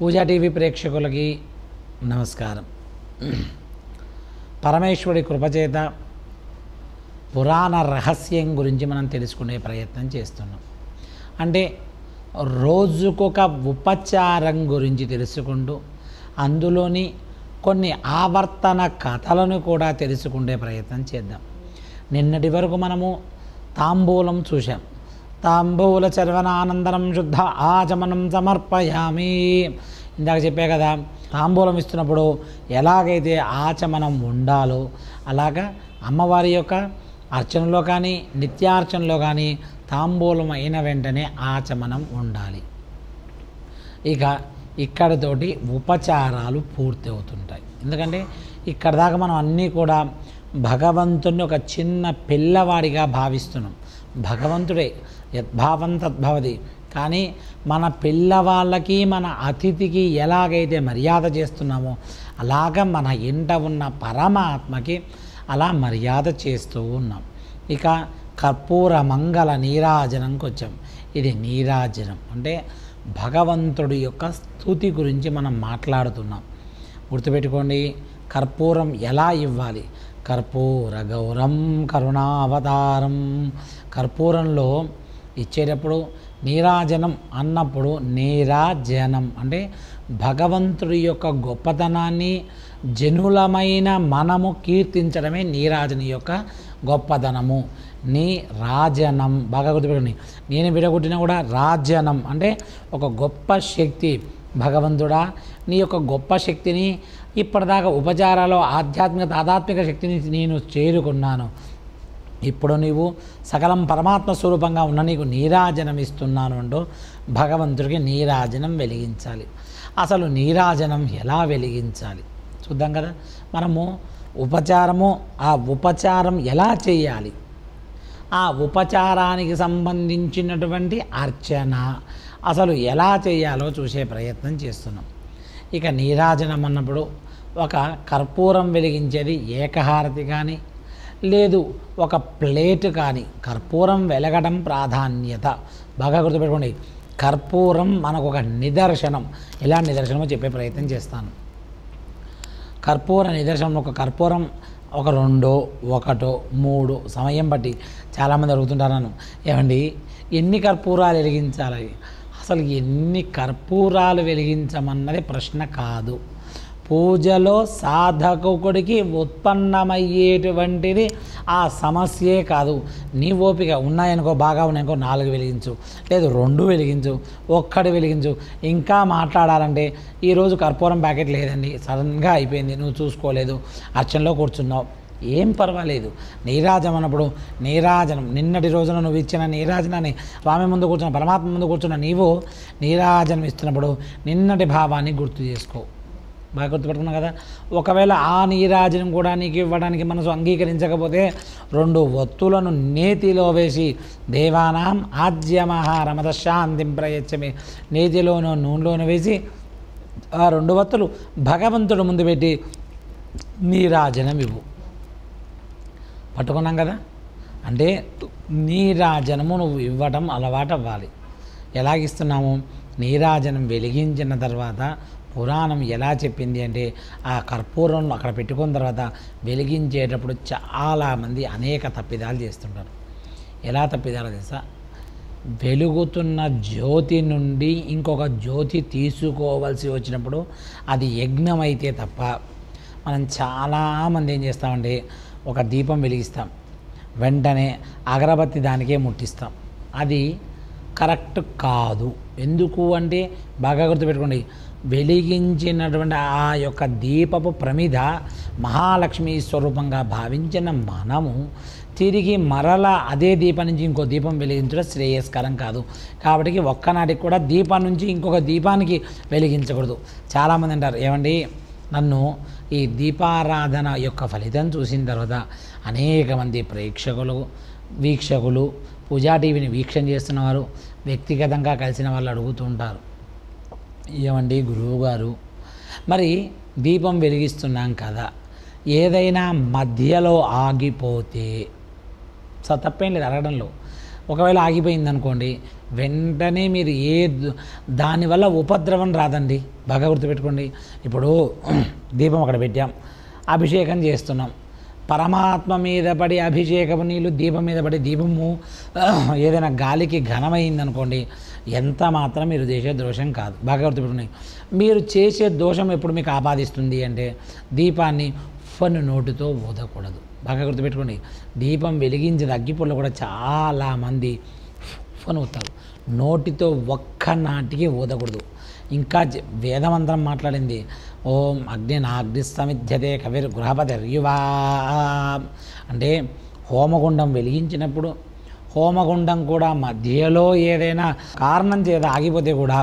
పూజా TV ప్రేక్షకులకి నమస్కారం పరమేశ్వరుడి కృపచేత పురాణ రహస్యం గురించి మనం తెలుసుకునే ప్రయత్నం చేస్తున్నాం అంటే రోజుకొక ఉపచారం గురించి తెలుసుకుంటూ అందులోని కొన్ని ఆవర్తన కథలను కూడా తెలుసుకునే ప్రయత్నం చేద్దాం నిన్నటి వరకు మనము తాంబూలం చూసాం తాంబూల చర్వనానందనం శుద్ధ ఆచమనం సమర్పయామి ఇందాక చెప్పే కదా తాంబూలం ఇస్తున్నప్పుడు ఎలాగైతే ఆచమనం ఉండాలో అలాగా అమ్మవారి యొక్క అర్చనలో కానీ నిత్యార్చనలో కానీ తాంబూలం అయిన వెంటనే ఆచమనం ఉండాలి ఇక ఇక్కడితోటి ఉపచారాలు పూర్తి అవుతుంటాయి ఎందుకంటే ఇక్కడ దాకా మనం అన్నీ కూడా భగవంతుని ఒక చిన్న పిల్లవాడిగా భావిస్తున్నాం భగవంతుడే యద్భావం తద్భవతి కానీ మన పిల్లవాళ్ళకి మన అతిథికి ఎలాగైతే మర్యాద చేస్తున్నామో అలాగ మన ఇంట ఉన్న పరమాత్మకి అలా మర్యాద చేస్తూ ఉన్నాం ఇక కర్పూర మంగళ నీరాజనంకి వచ్చాం ఇది నీరాజనం అంటే భగవంతుడి యొక్క స్థుతి గురించి మనం మాట్లాడుతున్నాం గుర్తుపెట్టుకోండి కర్పూరం ఎలా ఇవ్వాలి కర్పూర గౌరం కరుణావతారం కర్పూరంలో ఇచ్చేటప్పుడు నీరాజనం అన్నప్పుడు నీరాజనం అంటే భగవంతుడి యొక్క గొప్పతనాన్ని జనులమైన మనము కీర్తించడమే నీరాజని యొక్క గొప్పదనము నీ రాజనం బాగా గుర్తుపెట్టుకోండి నేను విడగొట్టినా కూడా రాజనం అంటే ఒక గొప్ప శక్తి భగవంతుడా నీ యొక్క గొప్ప శక్తిని ఇప్పటిదాకా ఉపచారాలు ఆధ్యాత్మిక తాదాత్మిక శక్తిని నేను చేరుకున్నాను ఇప్పుడు నీవు సకలం పరమాత్మ స్వరూపంగా ఉన్న నీకు నీరాజనం ఇస్తున్నాను అంటూ భగవంతుడికి నీరాజనం వెలిగించాలి అసలు నీరాజనం ఎలా వెలిగించాలి చూద్దాం కదా మనము ఉపచారము ఆ ఉపచారం ఎలా చేయాలి ఆ ఉపచారానికి సంబంధించినటువంటి అర్చన అసలు ఎలా చేయాలో చూసే ప్రయత్నం చేస్తున్నాం ఇక నీరాజనం అన్నప్పుడు ఒక కర్పూరం వెలిగించేది ఏకహారతి కానీ లేదు ఒక ప్లేట్ కానీ కర్పూరం వెలగడం ప్రాధాన్యత బాగా గుర్తుపెట్టుకోండి కర్పూరం మనకు ఒక నిదర్శనం ఎలా నిదర్శనమో చెప్పే ప్రయత్నం చేస్తాను కర్పూర నిదర్శనం ఒక కర్పూరం ఒక రెండో ఒకటో మూడు సమయం బట్టి చాలామంది అడుగుతుంటారు నన్ను ఏమండి ఎన్ని కర్పూరాలు వెలిగించాలి అసలు ఎన్ని కర్పూరాలు వెలిగించమన్నది ప్రశ్న కాదు పూజలో సాధకుడికి ఉత్పన్నమయ్యేటువంటిది ఆ సమస్యే కాదు నీ ఓపిక ఉన్నాయనుకో బాగా ఉన్నాయనుకో నాలుగు వెలిగించు లేదు రెండు వెలిగించు ఒక్కటి వెలిగించు ఇంకా మాట్లాడాలంటే ఈరోజు కర్పూరం ప్యాకెట్ లేదండి సడన్గా అయిపోయింది నువ్వు చూసుకోలేదు అర్చనలో కూర్చున్నావు ఏం పర్వాలేదు నీరాజనం అన్నప్పుడు నీరాజనం నిన్నటి రోజున నువ్వు ఇచ్చిన నీరాజనాన్ని స్వామి ముందు కూర్చున్న పరమాత్మ ముందు కూర్చున్న నీవు నీరాజనం ఇస్తున్నప్పుడు నిన్నటి భావాన్ని గుర్తు చేసుకో బాగా గుర్తుపెట్టుకున్నావు కదా ఒకవేళ ఆ నీరాజనం కూడా నీకు ఇవ్వడానికి మనసు అంగీకరించకపోతే రెండు ఒత్తులను నేతిలో వేసి దేవానాం ఆద్యమహారమద శాంతిం ప్రయచ్చమే నేతిలోనూ నూనెలోనూ వేసి ఆ రెండు వత్తులు భగవంతుడు ముందు పెట్టి నీరాజనం ఇవ్వు పట్టుకున్నాం కదా అంటే నీరాజనము నువ్వు ఇవ్వడం అలవాటు అవ్వాలి ఎలాగిస్తున్నాము నీరాజనం వెలిగించిన తర్వాత పురాణం ఎలా చెప్పింది అంటే ఆ కర్పూరం అక్కడ పెట్టుకున్న తర్వాత వెలిగించేటప్పుడు చాలామంది అనేక తప్పిదాలు చేస్తుంటారు ఎలా తప్పిదాలు తెలుసా వెలుగుతున్న జ్యోతి నుండి ఇంకొక జ్యోతి తీసుకోవాల్సి వచ్చినప్పుడు అది యజ్ఞం అయితే తప్ప మనం చాలామంది ఏం చేస్తామంటే ఒక దీపం వెలిగిస్తాం వెంటనే అగరబత్తి దానికే ముట్టిస్తాం అది కరెక్ట్ కాదు ఎందుకు అంటే బాగా గుర్తుపెట్టుకోండి వెలిగించినటువంటి ఆ యొక్క దీపపు ప్రమిద మహాలక్ష్మి స్వరూపంగా భావించిన మనము తిరిగి మరల అదే దీపం నుంచి ఇంకో దీపం వెలిగించడం శ్రేయస్కరం కాదు కాబట్టి ఒక్కనాటికి కూడా దీపం నుంచి ఇంకొక దీపానికి వెలిగించకూడదు చాలామంది అంటారు ఏమండి నన్ను ఈ దీపారాధన యొక్క ఫలితం చూసిన తర్వాత అనేక మంది ప్రేక్షకులు వీక్షకులు పూజా టీవీని వీక్షణ చేస్తున్నవారు వ్యక్తిగతంగా కలిసిన వాళ్ళు అడుగుతూ ఉంటారు ఏమండి గురువుగారు మరి దీపం వెలిగిస్తున్నాం కదా ఏదైనా మధ్యలో ఆగిపోతే స తప్పేం లేదు అడగడంలో ఒకవేళ ఆగిపోయింది అనుకోండి వెంటనే మీరు ఏ ద- దానివల్ల ఉపద్రవం రాదండి బాగా గుర్తుపెట్టుకోండి ఇప్పుడు దీపం అక్కడ పెట్టాం అభిషేకం చేస్తున్నాం పరమాత్మ మీద పడి అభిషేకము నీళ్ళు దీపం మీద పడి దీపము ఏదైనా గాలికి ఘనమైందనుకోండి ఎంత మాత్రం మీరు చేసే దోషం కాదు బాగా గుర్తుపెట్టుకోండి మీరు చేసే దోషం ఎప్పుడు మీకు ఆపాదిస్తుంది అంటే దీపాన్ని ఫన్ నోటితో ఊదకూడదు బాగా గుర్తుపెట్టుకోండి దీపం వెలిగించిన అగ్గిపుల్ల కూడా చాలామంది ఫన్ ఊతారు నోటితో ఒక్క నాటికి ఊదకూడదు ఇంకా జ- వేదమంత్రం మాట్లాడింది ఓం అగ్ని నాగ్ని సమిధ్యతే కవిర్ గృహపతి యువా అంటే హోమగుండం వెలిగించినప్పుడు హోమగుండం కూడా మధ్యలో ఏదైనా కారణం చేత ఆగిపోతే కూడా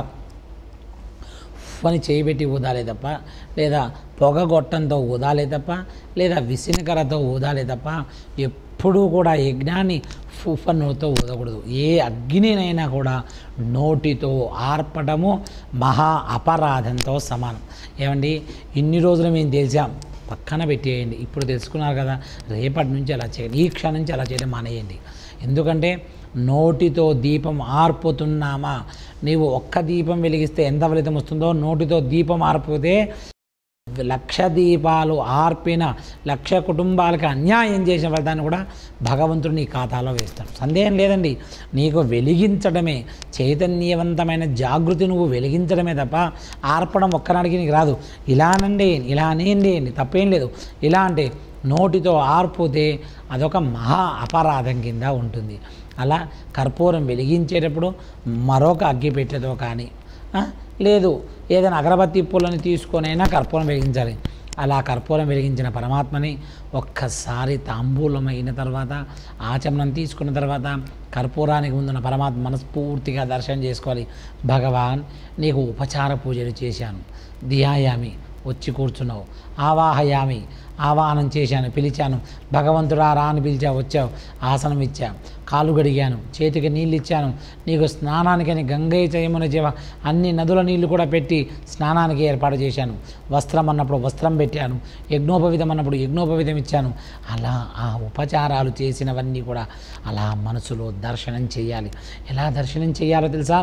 అని చేయబెట్టి ఊదాలే తప్ప లేదా పొగగొట్టంతో ఊదాలే తప్ప లేదా విసినకరతో ఊదాలే తప్ప ఎప్పుడూ కూడా యజ్ఞాన్ని ఫుఫన్నుతో ఊదకూడదు ఏ అగ్నినైనా కూడా నోటితో ఆర్పటము మహా అపరాధంతో సమానం ఏమండి ఇన్ని రోజులు మేము తెలిసాం పక్కన పెట్టేయండి ఇప్పుడు తెలుసుకున్నారు కదా రేపటి నుంచి అలా చేయండి ఈ క్షణం నుంచి అలా చేయడం మానేయండి ఎందుకంటే నోటితో దీపం ఆర్పుతున్నామా నీవు ఒక్క దీపం వెలిగిస్తే ఎంత ఫలితం వస్తుందో నోటితో దీపం ఆర్పితే లక్ష దీపాలు ఆర్పిన లక్ష కుటుంబాలకు అన్యాయం చేసిన ఫలితాన్ని కూడా భగవంతుడు నీ ఖాతాలో వేస్తాడు సందేహం లేదండి నీకు వెలిగించడమే చైతన్యవంతమైన జాగృతి నువ్వు వెలిగించడమే తప్ప ఆర్పడం ఒక్కనాడికి నీకు రాదు ఇలానండి ఇలా అనేయండి తప్పేం లేదు ఇలా అంటే నోటితో ఆర్పుతే అదొక మహా అపరాధం కింద ఉంటుంది అలా కర్పూరం వెలిగించేటప్పుడు మరొక అగ్గిపెట్టెతో కానీ ఆ, లేదు ఏదైనా అగరబత్తి పుల్లని తీసుకొనైనా కర్పూరం వెలిగించాలి అలా కర్పూరం వెలిగించిన పరమాత్మని ఒక్కసారి తాంబూలం అయిన తర్వాత ఆచమనం తీసుకున్న తర్వాత కర్పూరానికి ముందున్న పరమాత్మ మనస్ఫూర్తిగా దర్శనం చేసుకోవాలి భగవాన్ నీకు ఉపచార పూజలు చేశాను ధ్యాయామి వచ్చి కూర్చున్నావు ఆవాహయామి ఆవాహనం చేశాను పిలిచాను భగవంతుడా రా అని పిలిచా వచ్చావు ఆసనం ఇచ్చా కాలు గడిగాను చేతికి నీళ్ళు ఇచ్చాను నీకు స్నానానికని గంగయ్య చేయమని జీవ అన్ని నదుల నీళ్లు కూడా పెట్టి స్నానానికి ఏర్పాటు చేశాను వస్త్రం అన్నప్పుడు వస్త్రం పెట్టాను యజ్ఞోపవిధం అన్నప్పుడు యజ్ఞోపవిధం ఇచ్చాను అలా ఆ ఉపచారాలు చేసినవన్నీ కూడా అలా మనసులో దర్శనం చేయాలి ఎలా దర్శనం చేయాలో తెలుసా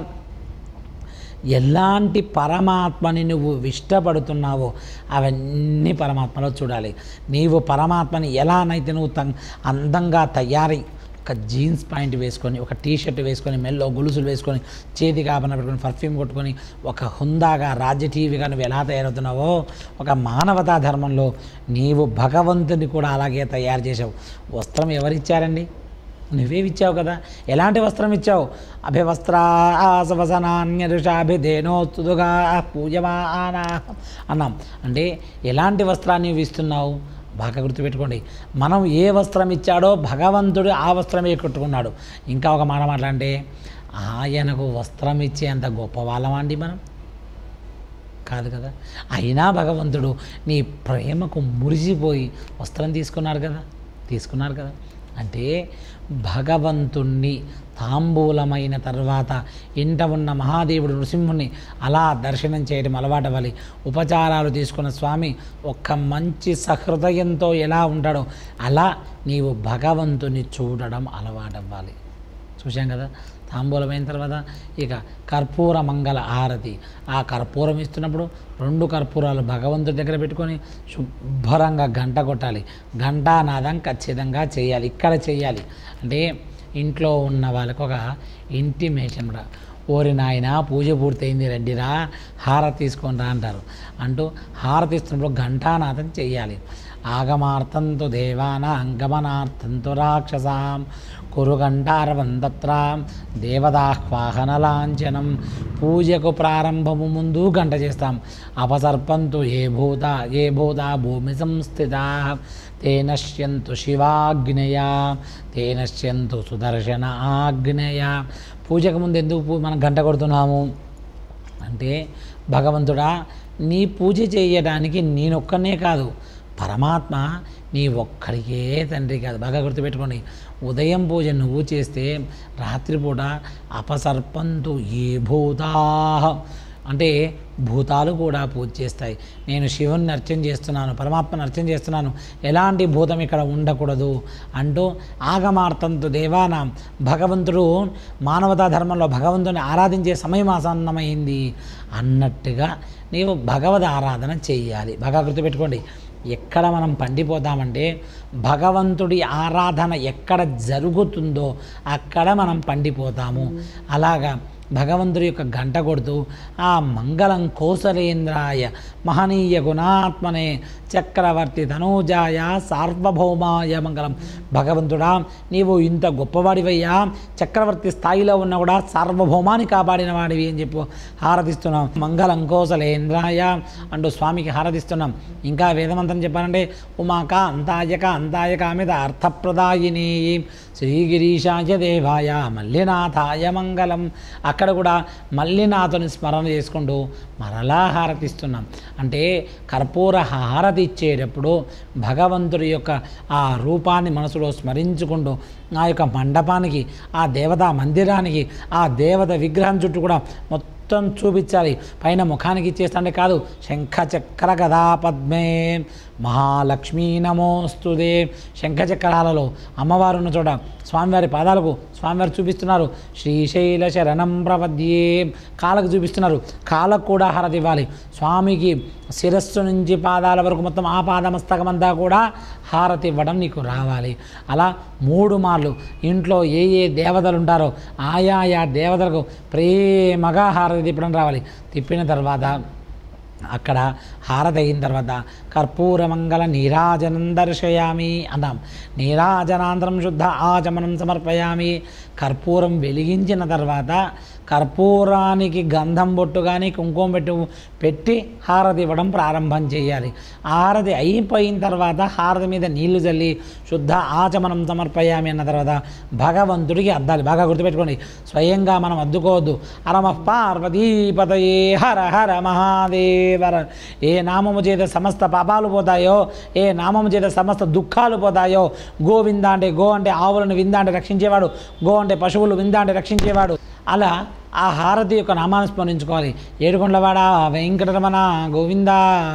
ఎలాంటి పరమాత్మని నువ్వు ఇష్టపడుతున్నావో అవన్నీ పరమాత్మలో చూడాలి నీవు పరమాత్మని ఎలానైతే నువ్వు తం అందంగా తయారై ఒక జీన్స్ ప్యాంట్ వేసుకొని ఒక టీ షర్ట్ వేసుకొని మెల్లో గొలుసులు వేసుకొని చేతి కాపన పెట్టుకొని పర్ఫ్యూమ్ కొట్టుకొని ఒక హుందాగా రాజ్య టీవీగా నువ్వు ఎలా తయారవుతున్నావో ఒక మానవతా ధర్మంలో నీవు భగవంతుని కూడా అలాగే తయారు చేసావు వస్త్రం ఎవరిచ్చారండి నువ్వే ఇచ్చావు కదా ఎలాంటి వస్త్రం ఇచ్చావు అభివస్త్రాసవసనాన్యరుషాభిధేనోస్తుగా పూజమానా అన్నాం అంటే ఎలాంటి వస్త్రాన్ని నువ్వు ఇస్తున్నావు బాగా గుర్తుపెట్టుకోండి మనం ఏ వస్త్రం ఇచ్చాడో భగవంతుడు ఆ వస్త్రమే కట్టుకున్నాడు ఇంకా ఒక మాట మాట్లాడంటే ఆయనకు వస్త్రం ఇచ్చేంత గొప్ప వాళ్ళమండి మనం కాదు కదా అయినా భగవంతుడు నీ ప్రేమకు మురిసిపోయి వస్త్రం తీసుకున్నారు కదా తీసుకున్నారు కదా అంటే భగవంతుణ్ణి తాంబూలమైన తర్వాత ఇంట ఉన్న మహాదేవుడు నృసింహుని అలా దర్శనం చేయడం అలవాటవ్వాలి ఉపచారాలు తీసుకున్న స్వామి ఒక్క మంచి సహృదయంతో ఎలా ఉంటాడో అలా నీవు భగవంతుని చూడడం అలవాటవ్వాలి చూశాం కదా తాంబూలమైన తర్వాత ఇక కర్పూర మంగళ హారతి ఆ కర్పూరం ఇస్తున్నప్పుడు రెండు కర్పూరాలు భగవంతుడి దగ్గర పెట్టుకొని శుభ్రంగా గంట కొట్టాలి ఘంటానాదం ఖచ్చితంగా చేయాలి ఇక్కడ చేయాలి అంటే ఇంట్లో ఉన్న వాళ్ళకు ఒక ఇంటిమేషన్ కూడా ఓరి నాయన పూజ పూర్తయింది రండిరా హారతి తీసుకొని రా అంటారు అంటూ హారతి ఇస్తున్నప్పుడు ఘంటానాదం చేయాలి ఆగమార్థంతో దేవాన అంగమనార్థంతో రాక్షసాం కురుగంటారవం తత్ర దేవదాహ్వాహనలాంఛనం పూజకు ప్రారంభము ముందు గంట చేస్తాం అపసర్పంతు ఏ భూత ఏ భూత భూమి సంస్థిత తే నశ్యంతు శివాగ్నేయ తే నశ్యంతు సుదర్శన ఆగ్నేయ పూజకు ముందు ఎందుకు పూ- మనం గంట కొడుతున్నాము అంటే భగవంతుడా నీ పూజ చేయడానికి నేనొక్కనే కాదు పరమాత్మ నీ ఒక్కడికే తండ్రి కాదు బాగా గుర్తుపెట్టుకోండి ఉదయం పూజ నువ్వు చేస్తే రాత్రిపూట అపసర్పంతు ఏ భూతా అంటే భూతాలు కూడా పూజ చేస్తాయి నేను శివుని అర్చన చేస్తున్నాను పరమాత్మను అర్చన చేస్తున్నాను ఎలాంటి భూతం ఇక్కడ ఉండకూడదు అంటూ ఆగమార్థంతో దేవానాం భగవంతుడు మానవతా ధర్మంలో భగవంతుని ఆరాధించే సమయం ఆసన్నమైంది అన్నట్టుగా నీవు భగవద్ ఆరాధన చేయాలి బాగా గుర్తుపెట్టుకోండి ఎక్కడ మనం పండిపోతామంటే భగవంతుడి ఆరాధన ఎక్కడ జరుగుతుందో అక్కడ మనం పండిపోతాము అలాగా భగవంతుడి యొక్క గంట కొడుతూ ఆ మంగళం కోసలేంద్రాయ మహనీయ గుణాత్మనే చక్రవర్తి తనూజాయ సార్వభౌమాయ మంగళం భగవంతుడా నీవు ఇంత గొప్పవాడివయ్యా చక్రవర్తి స్థాయిలో ఉన్నా కూడా సార్వభౌమాన్ని కాపాడిన వాడివి అని చెప్పు హారతిస్తున్నాం మంగళం కోసలేంద్రాయ అంటూ స్వామికి హారతిస్తున్నాం ఇంకా వేదమంత్రం చెప్పాలంటే ఉమాక అంతాయక అంతాయక మీద అర్థప్రదాయిని శ్రీగిరీశాయ దేవాయ మల్లినాథాయ మంగళం అక్కడ కూడా మల్లినాథుని స్మరణ చేసుకుంటూ మరలా హారతిస్తున్నాం అంటే కర్పూర హారతి ఇచ్చేటప్పుడు భగవంతుడి యొక్క ఆ రూపాన్ని మనసులో స్మరించుకుంటూ ఆ యొక్క మండపానికి ఆ దేవతా మందిరానికి ఆ దేవత విగ్రహం చుట్టూ కూడా మొత్తం చూపించాలి పైన ముఖానికి ఇచ్చేస్తుంటే కాదు శంఖ చక్ర గదా పద్మే మహాలక్ష్మీ నమోస్తుదే శంఖ చక్రాలలో అమ్మవారు ఉన్న చోట స్వామివారి పాదాలకు స్వామివారు చూపిస్తున్నారు శ్రీశైల శరణం ప్రపద్యే కాళ్ళకు చూపిస్తున్నారు కాళ్ళకు కూడా హారతి ఇవ్వాలి స్వామికి శిరస్సు నుంచి పాదాల వరకు మొత్తం ఆ పాదమస్తకమంతా కూడా హారతి ఇవ్వడం నీకు రావాలి అలా మూడు మార్లు ఇంట్లో ఏ ఏ దేవతలు ఉంటారో ఆయా ఆయా దేవతలకు ప్రేమగా హారతి తిప్పడం రావాలి తిప్పిన తర్వాత అక్కడ హారతి అయిన తర్వాత కర్పూరమంగళ నీరాజనం దర్శయామి అన్నాం నీరాజనాంతరం శుద్ధ ఆచమనం సమర్పయామి కర్పూరం వెలిగించిన తర్వాత కర్పూరానికి గంధం బొట్టు కానీ కుంకుమ పెట్టు పెట్టి హారతి ఇవ్వడం ప్రారంభం చేయాలి హారతి అయిపోయిన తర్వాత హారతి మీద నీళ్లు చల్లి శుద్ధ ఆచమనం సమర్పయామి అన్న తర్వాత భగవంతుడికి అద్దాలి బాగా గుర్తుపెట్టుకోండి స్వయంగా మనం అద్దుకోవద్దు అరమ పార్వతీపతయే హర హర మహాదేవర ఏ నామము చేత సమస్త పాపాలు పోతాయో ఏ నామము చేత సమస్త దుఃఖాలు పోతాయో గోవింద అంటే గో అంటే ఆవులను వింద అంటే రక్షించేవాడు గో అంటే పశువులు వింద అంటే రక్షించేవాడు అలా ఆ హారతి యొక్క నామాన్ని స్మరించుకోవాలి ఏడుకొండలవాడ వెంకటరమణ గోవింద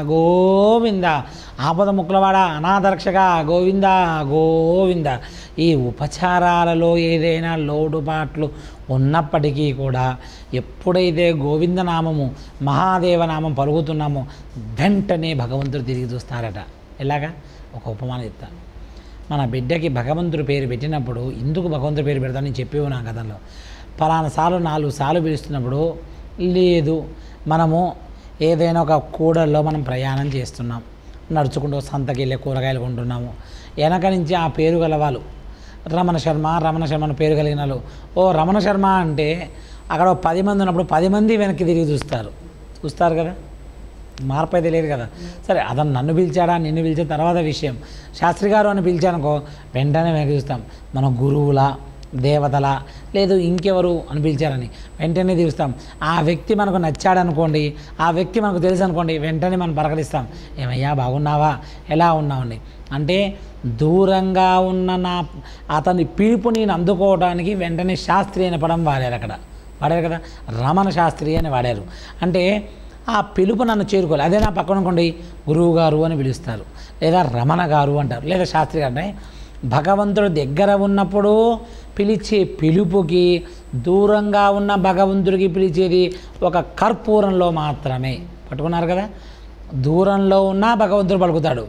గోవింద ఆపద ముక్కులవాడ అనాథరక్షక గోవింద గోవింద ఈ ఉపచారాలలో ఏదైనా లోటుపాట్లు ఉన్నప్పటికీ కూడా ఎప్పుడైతే గోవిందనామము మహాదేవనామం పలుకుతున్నామో వెంటనే భగవంతుడు తిరిగి చూస్తారట ఎలాగా ఒక ఉపమానం చెప్తాను మన బిడ్డకి భగవంతుడి పేరు పెట్టినప్పుడు ఎందుకు భగవంతుడి పేరు పెడతాను నేను చెప్పి ఉన్నాను గతంలో పలానా సార్లు నాలుగు సార్లు పిలుస్తున్నప్పుడు లేదు మనము ఏదైనా ఒక కూడల్లో మనం ప్రయాణం చేస్తున్నాం నడుచుకుంటూ సంతకి వెళ్ళే కూరగాయలు కొంటున్నాము వెనక నుంచి ఆ పేరు గల వాళ్ళు రమణ శర్మ రమణ శర్మ అని పేరు కలిగిన వాళ్ళు ఓ రమణ శర్మ అంటే అక్కడ ఓ పది మంది ఉన్నప్పుడు పది మంది వెనక్కి తిరిగి చూస్తారు చూస్తారు కదా మార్పు అయితే లేదు కదా సరే అతను నన్ను పిలిచాడా నిన్ను పిలిచిన తర్వాత విషయం శాస్త్రి గారు అని పిలిచానుకో వెంటనే వెనక్కి చూస్తాం మన గురువులా దేవతలా లేదు ఇంకెవరు అని పిలిచారని వెంటనే తీరుస్తాం ఆ వ్యక్తి మనకు నచ్చాడనుకోండి ఆ వ్యక్తి మనకు తెలుసు అనుకోండి వెంటనే మనం పలకరిస్తాం ఏమయ్యా బాగున్నావా ఎలా ఉన్నావండి అంటే దూరంగా ఉన్న నా అతని పిలుపు నేను అందుకోవడానికి వెంటనే శాస్త్రి అనే పదం వాడారు అక్కడ వాడారు కదా రమణ శాస్త్రి అని వాడారు అంటే ఆ పిలుపు నన్ను చేరుకోవాలి అదే నా పక్కన అనుకోండి గురువు గారు అని పిలుస్తారు లేదా రమణ గారు అంటారు లేదా శాస్త్రి గారు అంటే భగవంతుడు దగ్గర ఉన్నప్పుడు పిలిచే పిలుపుకి దూరంగా ఉన్న భగవంతుడికి పిలిచేది ఒక కర్పూరంలో మాత్రమే పట్టుకున్నారు కదా దూరంలో ఉన్న భగవంతుడు పలుకుతాడు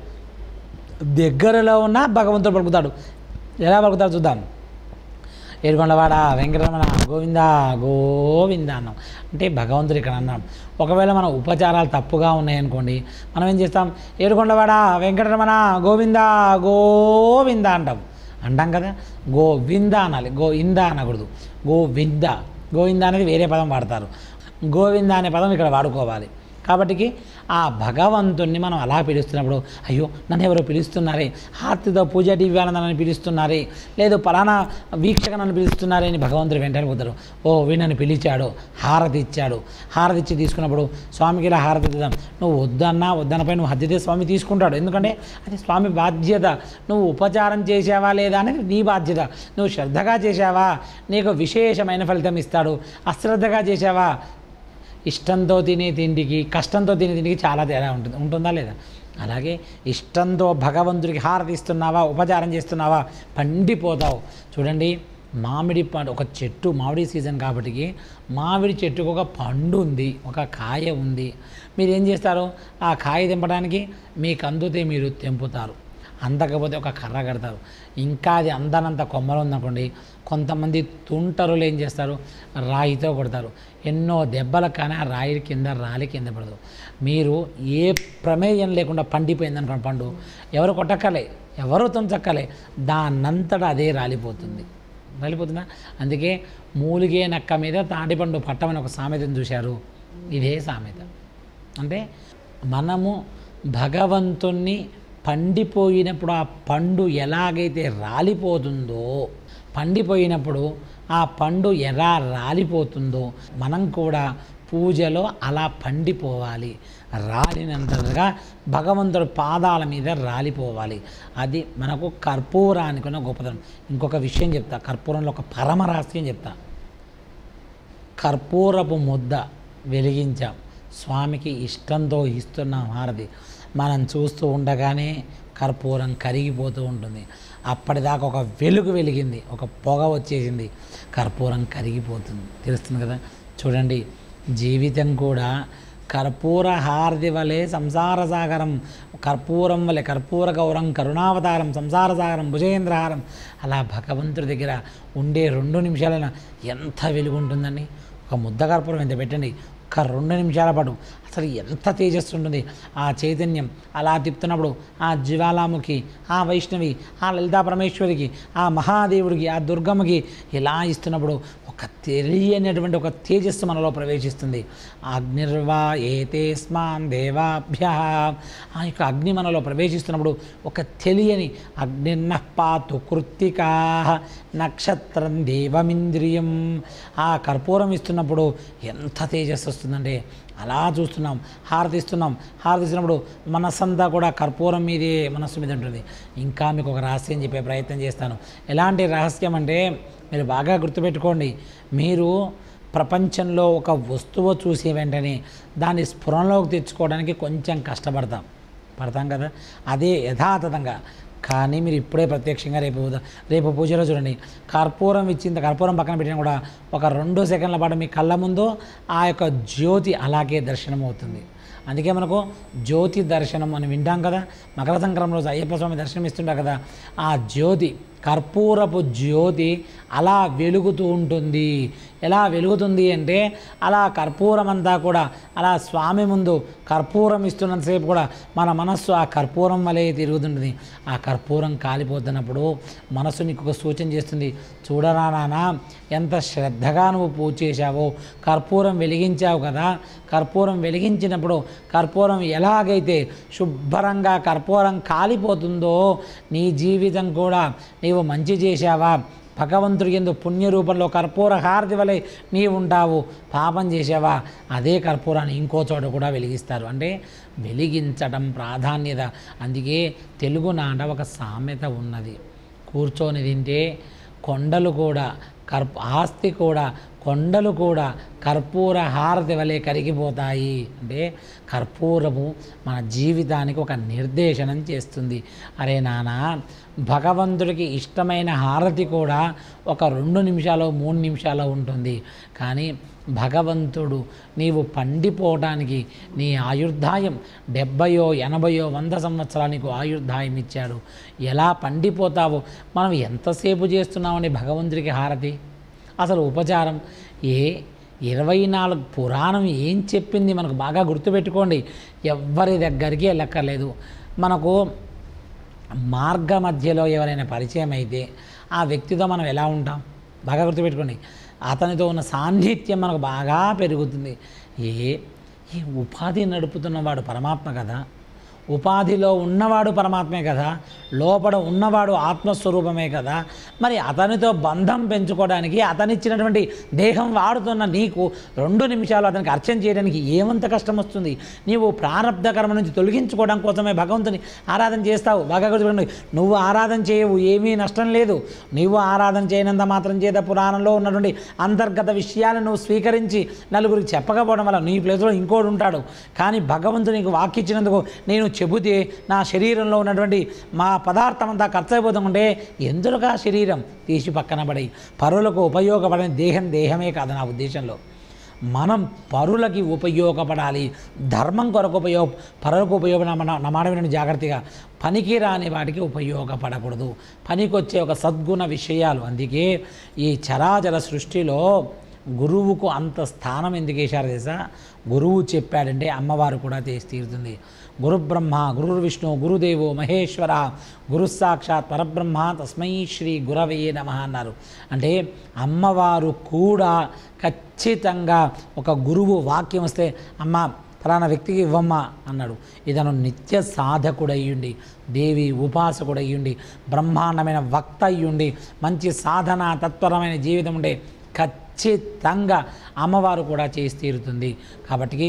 దగ్గరలో ఉన్న భగవంతుడు పలుకుతాడు ఎలా పలుకుతాడు చూద్దాం ఏడుకొండవాడ వెంకటరమణ గోవింద గోవింద అన్నాం అంటే భగవంతుడు ఇక్కడ అన్నాం ఒకవేళ మన ఉపచారాలు తప్పుగా ఉన్నాయనుకోండి మనం ఏం చేస్తాం ఏడుకొండవాడ వెంకటరమణ గోవింద గోవింద అంటాం అంటాం కదా గోవింద అనాలి గోవింద అనకూడదు గోవింద గోవింద అనేది వేరే పదం వాడతారు గోవింద అనే పదం ఇక్కడ వాడుకోవాలి కాబట్టికి ఆ భగవంతుణ్ణి మనం అలా పిలుస్తున్నప్పుడు అయ్యో నన్ను ఎవరో పిలుస్తున్నారే హారతితో పూజ దివ్యానంద నన్ను పిలుస్తున్నారే లేదు పలానా వీక్షక నన్ను పిలుస్తున్నారే అని భగవంతుడు వెంటనే పోతారు ఓ వీడు నన్ను పిలిచాడు హారతి ఇచ్చాడు హారతి ఇచ్చి తీసుకున్నప్పుడు స్వామికి ఇలా హారతి ఇద్దాం నువ్వు వద్దన్నా వద్దనపై నువ్వు హద్దితే స్వామి తీసుకుంటాడు ఎందుకంటే అది స్వామి బాధ్యత నువ్వు ఉపచారం చేసావా లేదా అనేది నీ బాధ్యత నువ్వు శ్రద్ధగా చేసావా నీకు విశేషమైన ఫలితం ఇస్తాడు అశ్రద్ధగా చేసావా ఇష్టంతో తినే తిండికి కష్టంతో తినే తిండికి చాలా తేడా ఉంటుంది ఉంటుందా లేదా అలాగే ఇష్టంతో భగవంతుడికి హారతి ఇస్తున్నావా ఉపచారం చేస్తున్నావా పండిపోతావు చూడండి మామిడి పండు ఒక చెట్టు మామిడి సీజన్ కాబట్టి మామిడి చెట్టుకు ఒక పండు ఉంది ఒక కాయ ఉంది మీరు ఏం చేస్తారు ఆ కాయ తెంపడానికి మీకు అందుతే మీరు తెంపుతారు అందకపోతే ఒక కర్ర కడతారు ఇంకా అది అందనంత కొమ్మలు ఉందనుకోండి కొంతమంది తుంటరులు ఏం చేస్తారు రాయితో కొడతారు ఎన్నో దెబ్బలకు కానీ ఆ రాయి కింద రాలి కింద పడదు మీరు ఏ ప్రమేయం లేకుండా పండిపోయింది అనుకోండి పండు ఎవరు కొట్టక్కలే ఎవరు తుంచక్కలే దాన్నంతటా అదే రాలిపోతుంది రాలిపోతుందా అందుకే మూలిగే నక్క మీద తాటిపండు పట్టమని ఒక సామెతను చూశారు ఇదే సామెత అంటే మనము భగవంతుణ్ణి పండిపోయినప్పుడు ఆ పండు ఎలాగైతే రాలిపోతుందో పండిపోయినప్పుడు ఆ పండు ఎలా రాలిపోతుందో మనం కూడా పూజలో అలా పండిపోవాలి రాలినంతగా భగవంతుడి పాదాల మీద రాలిపోవాలి అది మనకు కర్పూరానికి ఉన్న గొప్పతనం ఇంకొక విషయం చెప్తా కర్పూరంలో ఒక పరమ రహస్యం చెప్తా కర్పూరపు ముద్ద వెలిగించాం స్వామికి ఇష్టంతో ఇస్తున్నాం హారతి మనం చూస్తూ ఉండగానే కర్పూరం కరిగిపోతూ ఉంటుంది అప్పటిదాకా ఒక వెలుగు వెలిగింది ఒక పొగ వచ్చేసింది కర్పూరం కరిగిపోతుంది తెలుస్తుంది కదా చూడండి జీవితం కూడా కర్పూర హారతి వలె సంసార సాగరం కర్పూరం వలె కర్పూర గౌరం కరుణావతారం సంసార సాగరం భుజేంద్రహారం అలా భగవంతుడి దగ్గర ఉండే రెండు నిమిషాలైనా ఎంత వెలుగు ఉంటుందండి ఒక ముద్ద కర్పూరం ఎంత పెట్టండి ఒక రెండు నిమిషాల పాటు అసలు ఎంత తేజస్సు ఉంటుంది ఆ చైతన్యం అలా తిప్పుతున్నప్పుడు ఆ జ్వాలాముఖి ఆ వైష్ణవి ఆ లలితా పరమేశ్వరికి ఆ మహాదేవుడికి ఆ దుర్గమ్మకి ఇలా ఇస్తున్నప్పుడు ఒక తెలియనటువంటి ఒక తేజస్సు మనలో ప్రవేశిస్తుంది అగ్నిర్వా ఏతే స్మాన్ దేవాభ్య ఆ యొక్క అగ్ని మనలో ప్రవేశిస్తున్నప్పుడు ఒక తెలియని అగ్నిర్న పాతు కృత్తికా నక్షత్రం దేవమింద్రియం ఆ కర్పూరం ఇస్తున్నప్పుడు ఎంత తేజస్సు వస్తుందంటే అలా చూస్తున్నాం హారతిస్తున్నాం హారతిస్తున్నప్పుడు మనస్సంతా కూడా కర్పూరం మీదే మనస్సు మీద ఉంటుంది ఇంకా మీకు ఒక రహస్యం చెప్పే ప్రయత్నం చేస్తాను ఎలాంటి రహస్యం అంటే మీరు బాగా గుర్తుపెట్టుకోండి మీరు ప్రపంచంలో ఒక వస్తువు చూసి వెంటనే దాన్ని స్ఫురణలోకి తెచ్చుకోవడానికి కొంచెం కష్టపడతాం పడతాం కదా అదే యథాతథంగా కానీ మీరు ఇప్పుడే ప్రత్యక్షంగా రేపు ఉద- రేపు పూజలో చూడండి కర్పూరం ఇచ్చిన కర్పూరం పక్కన పెట్టినా కూడా ఒక రెండు సెకండ్ల పాటు మీ కళ్ళ ముందు ఆ యొక్క జ్యోతి అలాగే దర్శనం అవుతుంది అందుకే మనకు జ్యోతి దర్శనం అని వింటాం కదా మకర సంక్రమణ రోజు అయ్యప్ప స్వామి దర్శనం ఇస్తుంటారు కదా ఆ జ్యోతి కర్పూరపు జ్యోతి అలా వెలుగుతూ ఉంటుంది ఎలా వెలుగుతుంది అంటే అలా కర్పూరం అంతా కూడా అలా స్వామి ముందు కర్పూరం ఇస్తున్నంతసేపు కూడా మన మనస్సు ఆ కర్పూరం వలె తిరుగుతుంటుంది ఆ కర్పూరం కాలిపోతున్నప్పుడు మనస్సు నీకు ఒక సూచన చేస్తుంది చూడరా నాన్న ఎంత శ్రద్ధగా నువ్వు పూజ చేశావో కర్పూరం వెలిగించావు కదా కర్పూరం వెలిగించినప్పుడు కర్పూరం ఎలాగైతే శుభ్రంగా కర్పూరం కాలిపోతుందో నీ జీవితం కూడా నీవు మంచి చేశావా భగవంతుడి ఎందు పుణ్య రూపంలో కర్పూర హారతి వలె నీవు ఉంటావు పాపం చేసావా అదే కర్పూరాన్ని ఇంకో చోట కూడా వెలిగిస్తారు అంటే వెలిగించడం ప్రాధాన్యత అందుకే తెలుగు నాట ఒక సామెత ఉన్నది కూర్చొని తింటే కొండలు కూడా కర్ప ఆస్తి కూడా కొండలు కూడా కర్పూర హారతి వలె కరిగిపోతాయి అంటే కర్పూరము మన జీవితానికి ఒక నిర్దేశనం చేస్తుంది అరే నాన్న భగవంతుడికి ఇష్టమైన హారతి కూడా ఒక రెండు నిమిషాలు మూడు నిమిషాలు ఉంటుంది కానీ భగవంతుడు నీవు పండిపోవడానికి నీ ఆయుర్దాయం డెబ్బయో ఎనభయో వంద సంవత్సరాలు నీకు ఆయుర్దాయం ఇచ్చాడు ఎలా పండిపోతావో మనం ఎంతసేపు చేస్తున్నామని భగవంతుడికి హారతి అసలు ఉపచారం ఏ ఇరవై నాలుగు పురాణం ఏం చెప్పింది మనకు బాగా గుర్తుపెట్టుకోండి ఎవ్వరి దగ్గరికి వెళ్ళక్కర్లేదు మనకు మార్గ మధ్యలో ఎవరైనా పరిచయం అయితే ఆ వ్యక్తితో మనం ఎలా ఉంటాం బాగా గుర్తుపెట్టుకోండి అతనితో ఉన్న సాన్నిహిత్యం మనకు బాగా పెరుగుతుంది ఏ ఈ ఉపాధి నడుపుతున్నవాడు పరమాత్మ కదా ఉపాధిలో ఉన్నవాడు పరమాత్మే కదా లోపల ఉన్నవాడు ఆత్మస్వరూపమే కదా మరి అతనితో బంధం పెంచుకోవడానికి అతనిచ్చినటువంటి దేహం వాడుతున్న నీకు రెండు నిమిషాలు అతనికి అర్చన చేయడానికి ఏమంత కష్టం వస్తుంది నీవు ప్రారంధ కర్మ నుంచి తొలగించుకోవడం కోసమే భగవంతుని ఆరాధన చేస్తావు బాగా గుర్తుపెట్టుకోండి నువ్వు ఆరాధన చేయవు ఏమీ నష్టం లేదు నీవు ఆరాధన చేయనంత మాత్రం చేత పురాణంలో ఉన్నటువంటి అంతర్గత విషయాలను నువ్వు స్వీకరించి నలుగురికి చెప్పకపోవడం వల్ల నీ ప్లేస్లో ఇంకోడు ఉంటాడు కానీ భగవంతుడు నీకు వాక్కిచ్చినందుకు నేను చెబితే నా శరీరంలో ఉన్నటువంటి మా పదార్థం అంతా ఖర్చు అయిపోతుంటే ఎందుకు ఆ శరీరం తీసి పక్కన పడి పరులకు ఉపయోగపడని దేహం దేహమే కాదు నా ఉద్దేశంలో మనం పరులకి ఉపయోగపడాలి ధర్మం కొరకు ఉపయోగ పరులకు ఉపయోగ నమాట వినండి జాగ్రత్తగా పనికి రాని వాటికి ఉపయోగపడకూడదు పనికొచ్చే ఒక సద్గుణ విషయాలు అందుకే ఈ చరాచర సృష్టిలో గురువుకు అంత స్థానం ఎందుకు వేశారు తెలుసా గురువు చెప్పాడంటే అమ్మవారు కూడా చేసి తీరుతుంది గురు బ్రహ్మ గురు విష్ణు గురుదేవో మహేశ్వర గురు సాక్షాత్ పరబ్రహ్మ తస్మై శ్రీ గురవే నమ అన్నారు అంటే అమ్మవారు కూడా ఖచ్చితంగా ఒక గురువు వాక్యం వస్తే అమ్మ ఫలానా వ్యక్తికి ఇవ్వమ్మా అన్నాడు ఇతను నిత్య సాధకుడయ్యుండి దేవి ఉపాసకుడయ్యుండి బ్రహ్మాండమైన వక్త అయ్యుండి మంచి సాధన తత్పరమైన జీవితం ఉండే ఖచ్చితంగా అమ్మవారు కూడా చేసి తీరుతుంది కాబట్టి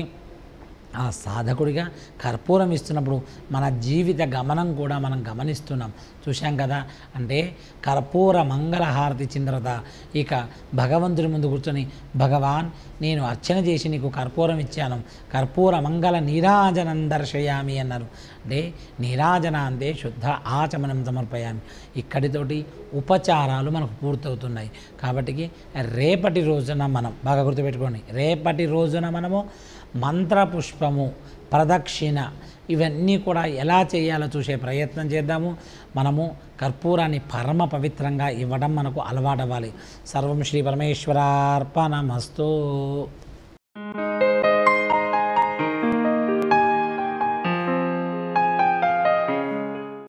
ఆ సాధకుడిగా కర్పూరం ఇస్తున్నప్పుడు మన జీవిత గమనం కూడా మనం గమనిస్తున్నాం చూశాం కదా అంటే కర్పూర మంగళహారతి చింద్రత ఇక భగవంతుడి ముందు కూర్చొని భగవాన్ నేను అర్చన చేసి నీకు కర్పూరం ఇచ్చాను కర్పూర మంగళ నీరాజనం దర్శయామి అన్నారు అంటే నీరాజన అంటే శుద్ధ ఆచమనం సమర్పయామి ఇక్కడితోటి ఉపచారాలు మనకు పూర్తవుతున్నాయి కాబట్టి రేపటి రోజున మనం బాగా గుర్తుపెట్టుకోండి రేపటి రోజున మనము మంత్రపుష్పము ప్రదక్షిణ ఇవన్నీ కూడా ఎలా చేయాలో చూసే ప్రయత్నం చేద్దాము మనము కర్పూరాన్ని పరమ పవిత్రంగా ఇవ్వడం మనకు అలవాటవ్వాలి సర్వం శ్రీ పరమేశ్వరార్పణమస్తు